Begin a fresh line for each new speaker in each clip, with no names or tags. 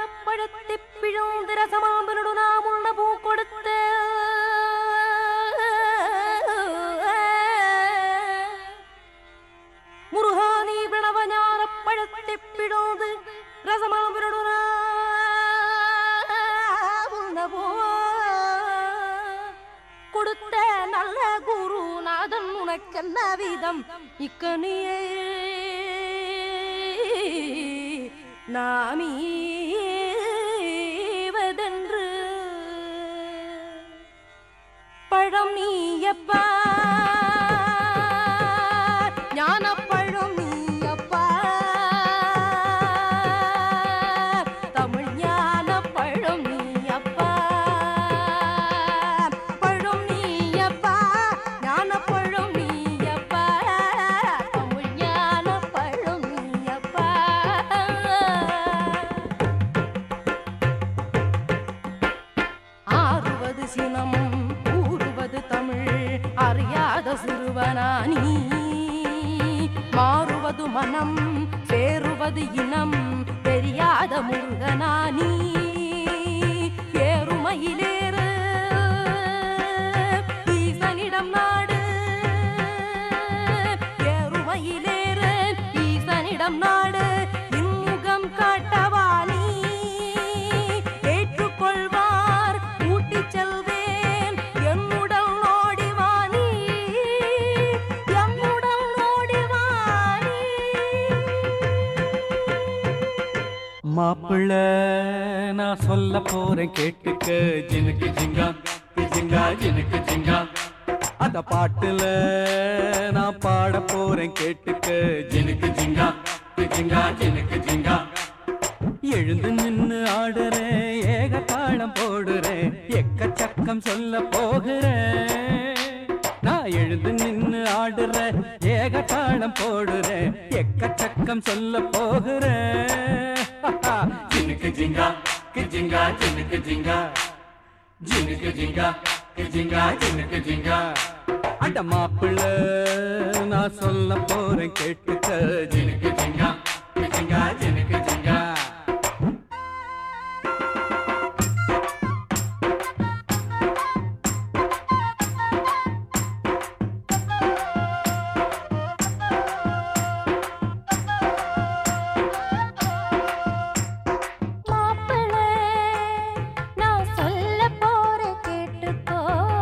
ஞானப்பழத்தை பிழந்து ரசமாம்பனோடு நாம் உண்ண பூ கொடுத்த முருகானி பிரணவ ஞானப்பழத்தை பிழந்து ரசமாம்பனோடு நாம் உண்ண பூ கொடுத்த நல்ல குருநாதன் உனக்கென்ன விதம் இக்கனியே நாமீவதென்று பழம் நீயப்பா ஞான பழம் நீயப்பா தமிழ் ஞான பழம் நீயப்பா பழம் நீயப்பா ஞான பழம் நீயப்பா தமிழ் ஞான பழம் நீயப்பா ஆறுவது சினம் கூறுவது தமிழ் அறியாத சிறுவனானி மாறுவது மனம் சேருவது இனம் தெரியாத முருகனானி ஏறுமையிலேறு ஈசனிடம் நாடு ஏறுமையிலேறு ஈசனிடம் நாடு இன்முகம் காட்டவானி ஏற்றுக்கொள்வார் ஊட்டிச் செல்வேன் என்னுடன் ஓடிவானி என்னுடன் ஓடிவானி
மாப்பிள்ள நான் சொல்ல போறேன் கேட்டுக்க ஜினுக்கு ஜிங்கா ஜிங்கா ஜினுக்கு ஜிங்கா அத பாட்டுல நான் பாட போறேன் கேட்டுக்க ஜினுக்கு ஜிங்கா ஜிங்கா ஜினுக்கு ஜிங்கா எழுந்து நின்னு ஆடுறேன் ஏக தாளம் போடுறேன் எக்கச்சக்கம் சொல்ல போகிறேன் நான் எழுந்து நின்னு ஆடுறேன் ஏக தாளம் போடுறேன் எக்கச்சக்கம் சொல்ல போகிறேன் ஜினுக்கு ஜிங்கா ஜிங்கா ஜினுக்கு ஜிங்கா ஜினுக்கு ஜிங்கா ஜிங்கா ஜினுக்கு ஜிங்கா அட மாப்பிள்ள நான் சொல்ல போறேன் கேட்டுக்க ஜினுக்கு ஜிங்கா ஜிங்கா ஜினுக்கு ஜிங்கா
மாப்பிள்ளை நான் சொல்ல போறேன் கேட்டுக்கோ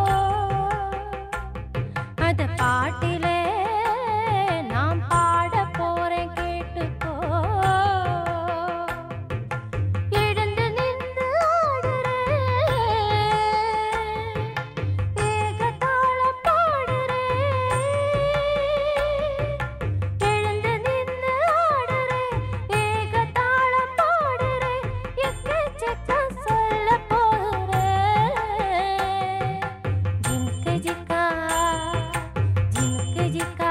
அத பாட்டிலே நான் பாட போறேன் கேட்டுக்கோ எழுந்து நின்று ஆடுறேன் ஏகத்தாளம் பாடுறேன் எழுந்து நின்று ஆடுறேன் ஏகத்தாளம் பாடுறேன் எக்கச்சக்கம் சொல்ல போறேன் ஜிம்கு ஜிக்கா ஜிம்கு ஜிக்கா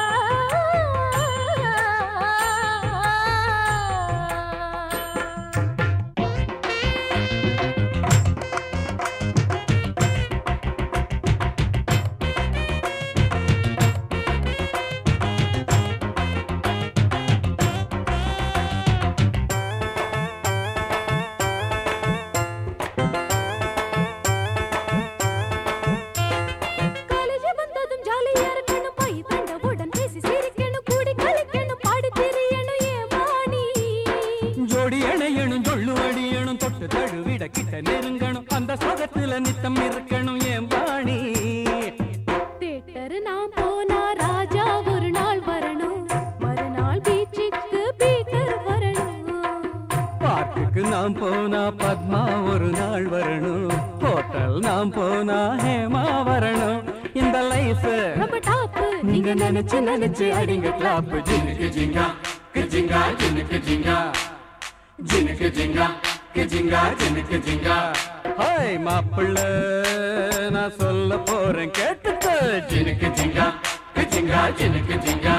காலேஜ் வந்ததும் ஜாலியா இருக்கணும் போய் வந்தவுடன் பேசி சிரிக்கணும் கூடி கழிக்கணும் பாடி திரியணும் ஏமானி
ஜோடி அணையணும் ஜொள்ளு அடியணும் தொட்டு தழுவிட கிட்ட நெருங்கணும் அந்த சொகத்துல நித்தம் இருக்கணும் என் பாணி
தேட்டர் நான் போனா ராஜா ஒரு நாள் வரணும் மறுநாள் பீச்சுக்கு பீட்டர் வரணும்
பார்க்குக்கு நாம் போனா பத்மா ஒரு நாள் வரணும் ஹோட்டல் நாம் போனா ஹேமா வரணும் இந்த லைஃப்
ரொம்ப டாப்பு
நீங்க நினைச்சு நினைச்சு அடிங்க கிளாப் ஜினுக்கு ஜிங்கா ஜிங்கா ஜினுக்கு ஜிங்கா ஜினுக்கு ஜிங்கா ஜிங்கா ஜினுக்கு ஜிங்கா ஹாய் மாப்பிள்ள நான் சொல்ல போறேன் கேட்டுக்க ஜினுக்கு ஜிங்கா ஜிங்கா ஜினுக்கு ஜிங்கா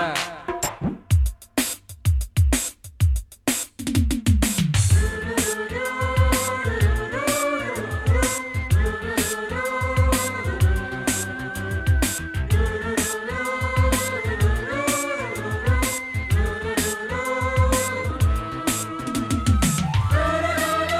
ஆ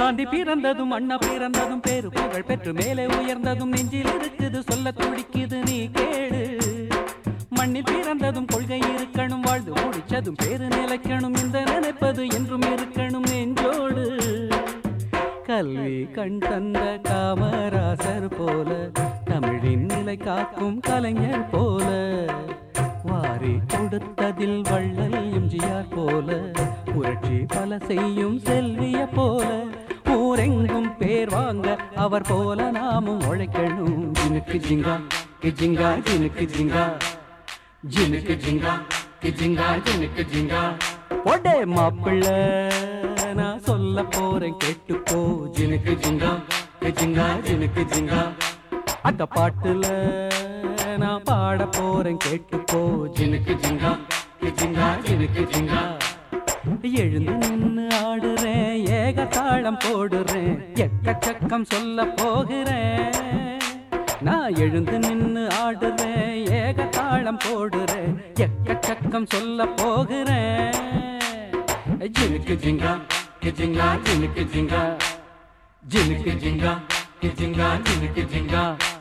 காந்தி பிறந்ததும் அண்ணா பிறந்ததும் பேரு புகழ் பெற்று மேலே உயர்ந்ததும் நெஞ்சில் இருக்குது சொல்ல துடிக்குது நீ கேடு மண்ணில் பிறந்ததும் கொள்கை இருக்கணும் வாழ்ந்து முடிச்சதும் பேரு நிலைக்கணும் இந்த நினைப்பது என்றும் இருக்கணும் நெஞ்சோடு கல்வி கண் தந்த காமராசர் போல தமிழின் நிலை காக்கும் கலைஞர் போல வாரி கொடுத்ததில் வள்ளல் எம்ஜிஆர் போல புரட்சி பல செய்யும் செல்விய போல ஊரெங்கும் பேர் வாங்க அவர் போல நாமும் உழைக்கணும் ஜினுக்கு ஜிங்கா கிஜிங்கா ஜினுக்கு ஜிங்கா ஜினுக்கு ஜிங்கா கிஜிங்கா ஜினுக்கு ஜிங்கா ஒடே மாப்பிள்ள நான் சொல்ல போறேன் கேட்டுக்கோ ஜினுக்கு ஜிங்கா கிஜிங்கா ஜினுக்கு ஜிங்கா அந்த பாட்டுல நான் பாட போறேன் கேட்டுக்கோ ஜினுக்கு ஜிங்கா கிஜிங்கா ஜினுக்கு ஜிங்கா எழுந்து நின்னு ஆடுறேன் ஏக தாளம் போடுறேன் எக்கச்சக்கம் சொல்ல போகிறேன் நான் எழுந்து நின்னு ஆடுறேன் ஏக தாளம் போடுறேன் எக்கச்சக்கம் சொல்ல போகிறேன் ஜினுக்கு ஜிங்கா கிஜிங்கா ஜினுக்கு ஜிங்கா ஜினுக்கு ஜிங்கா கிஜிங்கா ஜினுக்கு ஜிங்கா